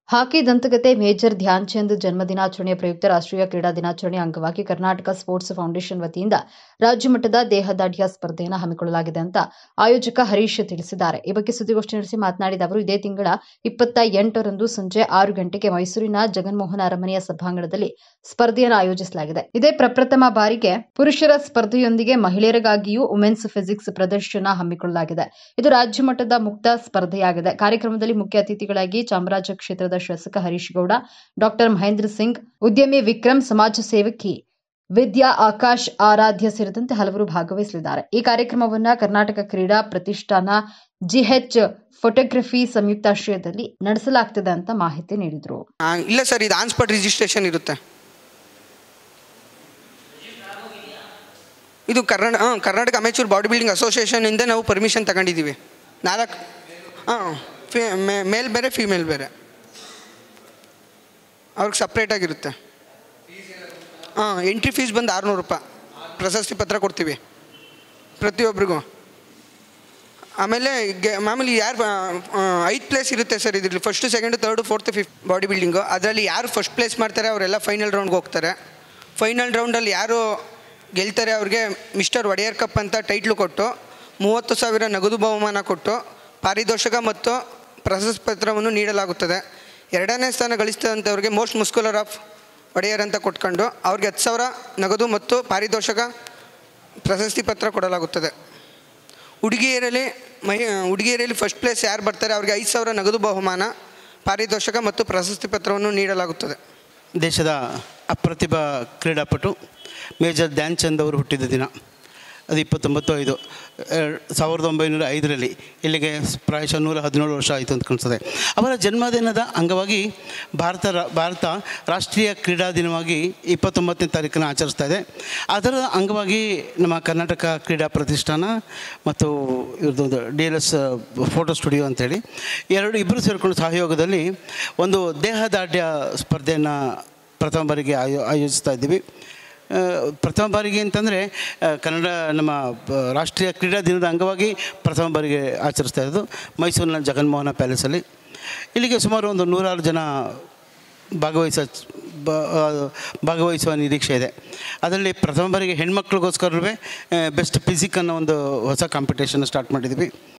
ಹಾಕಿ ದಂತಕತೆ major Dhyan ಚಂದ್ ಜನ್ಮದಿನಾಚರಣೆಯ ಪ್ರಯುಕ್ತ ರಾಷ್ಟ್ರೀಯ ಕ್ರೀಡಾ ದಿನಾಚರಣೆ ಅಂಗವಾಗಿ ಕರ್ನಾಟಕ ಸ್ಪೋರ್ಟ್ಸ್ ಫೌಂಡೇಶನ್ ವತಿಯಿಂದ ರಾಜ್ಯಮಟ್ಟದ ದೇಹದಾಢ್ಯ ಸ್ಪರ್ಧೆಯನ್ನು ಹಮ್ಮಿಕೊಳ್ಳಲಾಗಿದೆ ಅಂತ ಆಯೋಜಕ ಹರೀಶ್ ತಿಳಿಸಿದ್ದಾರೆ ಈ ಬಗ್ಗೆ ಸುದ್ದಿಗೋಷ್ಠಿ ನಡೆಸಿ ಮಾತನಾಡಿದ ಅವರು ಇದೇ ತಿಂಗಳ ಇಪ್ಪತ್ತ ಎಂಟರಂದು ಸಂಜೆ ಆರು ಗಂಟೆಗೆ ಮೈಸೂರಿನ ಜಗನ್ಮೋಹನ ಅರಮನೆಯ ಸಭಾಂಗಣದಲ್ಲಿ ಸ್ಪರ್ಧೆಯನ್ನು ಆಯೋಜಿಸಲಾಗಿದೆ ಇದೇ ಪ್ರಪ್ರಥಮ ಬಾರಿಗೆ ಪುರುಷರ ಸ್ಪರ್ಧೆಯೊಂದಿಗೆ ಮಹಿಳೆಯರಿಗಾಗಿಯೂ ವುಮೆನ್ಸ್ ಫಿಸಿಕ್ಸ್ ಪ್ರದರ್ಶನ ಹಮ್ಮಿಕೊಳ್ಳಲಾಗಿದೆ ಇದು ರಾಜ್ಯ ಮಟ್ಟದ ಮುಕ್ತ ಸ್ಪರ್ಧೆಯಾಗಿದೆ ಕಾರ್ಯಕ್ರಮದಲ್ಲಿ ಮುಖ್ಯ ಅತಿಥಿಗಳಾಗಿ ಚಾಮರಾಜ ಕ್ಷೇತ್ರದ ಶಾಸಕ ಹರೀಶ್ ಗೌಡ ಡಾಕ್ಟರ್ ಮಹೇಂದ್ರ ಸಿಂಗ್ ಉದ್ಯಮಿ ವಿಕ್ರಮ್ ಸಮಾಜ ಸೇವಕಿ ವಿದ್ಯಾ ಆಕಾಶ್ ಆರಾಧ್ಯ ಸೇರಿದಂತೆ ಹಲವರು ಭಾಗವಹಿಸಲಿದ್ದಾರೆ ಈ ಕಾರ್ಯಕ್ರಮವನ್ನು ಕರ್ನಾಟಕ ಕ್ರೀಡಾ ಪ್ರತಿಷ್ಠಾನ ಜಿಎಚ್ ಫೋಟೋಗ್ರಫಿ ಸಂಯುಕ್ತಾಶ್ರಯದಲ್ಲಿ ನಡೆಸಲಾಗ್ತಿದೆ ಅಂತ ಮಾಹಿತಿ ನೀಡಿದರು ಆ, ಇಲ್ಲ ಸರ್ ಇದು ಆನ್ ಸ್ಪಾಟ್ ರಿಜಿಸ್ಟ್ರೇಷನ್ ಇರುತ್ತೆ ಇದು ಕರ್ನಾಟ ಹಾಂ ಕರ್ನಾಟಕ ಅಮೆಚೂರ್ ಬಾಡಿ ಬಿಲ್ಡಿಂಗ್ ಅಸೋಸಿಯೇಷನಿಂದ ನಾವು ಪರ್ಮಿಷನ್ ತಗೊಂಡಿದ್ದೀವಿ ನಾಲ್ಕು ಹಾಂ ಫಿ ಮೇಲ್ ಬೇರೆ ಫಿಮೇಲ್ ಬೇರೆ ಅವ್ರಿಗೆ ಸಪ್ರೇಟಾಗಿರುತ್ತೆ ಹಾಂ ಎಂಟ್ರಿ ಫೀಸ್ ಬಂದು ಆರುನೂರು ರೂಪಾಯಿ ಪ್ರಶಸ್ತಿ ಪತ್ರ ಕೊಡ್ತೀವಿ ಪ್ರತಿಯೊಬ್ಬರಿಗೂ ಆಮೇಲೆ ಗೆ ಮಾಮೂಲಿ ಯಾರು ಐದು ಪ್ಲೇಸ್ ಇರುತ್ತೆ ಸರ್ ಇದರಲ್ಲಿ first second third fourth fifth body building ಅದರಲ್ಲಿ ಯಾರು ಫಸ್ಟ್ ಪ್ಲೇಸ್ ಮಾಡ್ತಾರೆ ಅವರೆಲ್ಲ ಫೈನಲ್ ರೌಂಡ್ಗೆ ಹೋಗ್ತಾರೆ ಫೈನಲ್ ರೌಂಡಲ್ಲಿ ಯಾರು ಗೆಲ್ತಾರೆ ಅವ್ರಿಗೆ ಮಿಸ್ಟರ್ ಒಡೆಯರ್ ಕಪ್ ಅಂತ ಟೈಟ್ಲು ಕೊಟ್ಟು ಮೂವತ್ತು ಸಾವಿರ ನಗದು ಬಹುಮಾನ ಕೊಟ್ಟು ಪಾರಿತೋಷಕ ಮತ್ತು ಪ್ರಶಸ್ತಿ ಪತ್ರವನ್ನು ನೀಡಲಾಗುತ್ತದೆ ಎರಡನೇ ಸ್ಥಾನ ಗಳಿಸಿದಂಥವ್ರಿಗೆ ಮೋಸ್ಟ್ ಮುಸ್ಕುಲರ್ ಆಫ್ ಒಡೆಯರ್ ಅಂತ ಕೊಟ್ಕೊಂಡು ಅವ್ರಿಗೆ ಹತ್ತು ಸಾವಿರ ನಗದು ಮತ್ತು ಪಾರಿತೋಷಕ ಪ್ರಶಸ್ತಿ ಪತ್ರ ಕೊಡಲಾಗುತ್ತದೆ ಹುಡುಗಿಯರಲ್ಲಿ ಮಹಿ ಹುಡುಗಿಯರಲ್ಲಿ ಫಸ್ಟ್ ಪ್ಲೇಸ್ ಯಾರು ಬರ್ತಾರೆ ಅವ್ರಿಗೆ ಐದು ಸಾವಿರ ನಗದು ಬಹುಮಾನ ಪಾರಿತೋಷಕ ಮತ್ತು ಪ್ರಶಸ್ತಿ ಪತ್ರವನ್ನು ನೀಡಲಾಗುತ್ತದೆ ದೇಶದ ಅಪ್ರತಿಭ ಕ್ರೀಡಾಪಟು ಮೇಜರ್ ಧ್ಯಾನ್ ಚಂದ್ ಅವರು ಹುಟ್ಟಿದ ದಿನ ಅದು ಇಪ್ಪತ್ತೊಂಬತ್ತು ಐದು ಎರಡ್- ಸಾವಿರದ ಒಂಬೈನೂರ ಐದರಲ್ಲಿ ಇಲ್ಲಿಗೆ ಪ್ರಾಯಶಃ ನೂರ ಹದಿನೇಳು ವರ್ಷ ಆಯಿತು ಅಂತ ಕಾಣಿಸ್ತದೆ ಅವರ ಜನ್ಮದಿನದ ಅಂಗವಾಗಿ ಭಾರತ ರಾ- ಭಾರತ ರಾಷ್ಟ್ರೀಯ ಕ್ರೀಡಾ ದಿನವಾಗಿ ಇಪ್ಪತ್ತೊಂಬತ್ತನೇ ತಾರೀಕನ್ನು ಆಚರಿಸ್ತಾ ಇದೆ ಅದರ ಅಂಗವಾಗಿ ನಮ್ಮ ಕರ್ನಾಟಕ ಕ್ರೀಡಾ ಪ್ರತಿಷ್ಠಾನ ಮತ್ತು ಇವ್ರದ್ದೊಂದು D L S photo studio ಅಂತೇಳಿ ಎರಡು ಇಬ್ಬರು ಸೇರಿಕೊಂಡು ಸಹಯೋಗದಲ್ಲಿ ಒಂದು ದೇಹದಾಢ್ಯ ಸ್ಪರ್ಧೆಯನ್ನು ಪ್ರಥಮ ಬಾರಿಗೆ ಆಯೋ ಆಯೋಜಿಸ್ತಾ ಇದ್ದೀವಿ ಆ, ಪ್ರಥಮ ಬಾರಿಗೆ ಅಂತಂದರೆ ಕನ್ನಡ ನಮ್ಮ ಬ- ರಾಷ್ಟ್ರೀಯ ಕ್ರೀಡಾ ದಿನದ ಅಂಗವಾಗಿ ಪ್ರಥಮ ಬಾರಿಗೆ ಆಚರಿಸ್ತಾ ಇರೋದು ಮೈಸೂರಿನ ಜಗನ್ಮೋಹನ ಪ್ಯಾಲೇಸಲ್ಲಿ ಇಲ್ಲಿಗೆ ಸುಮಾರು ಒಂದು ನೂರಾರು ಜನ ಭಾಗವಹಿಸ ಬ- ಆ, ಭಾಗವಹಿಸುವ ನಿರೀಕ್ಷೆ ಇದೆ ಅದರಲ್ಲಿ ಪ್ರಥಮ ಬಾರಿಗೆ ಹೆಣ್ಮಕ್ಳಿಗೋಸ್ಕರವೇ ಬೆಸ್ಟ್ ಫಿಸಿಕ್ ಅನ್ನೋ ಒಂದು ಹೊಸ ಕಾಂಪಿಟೇಷನ್ ಸ್ಟಾರ್ಟ್ ಮಾಡಿದ್ವಿ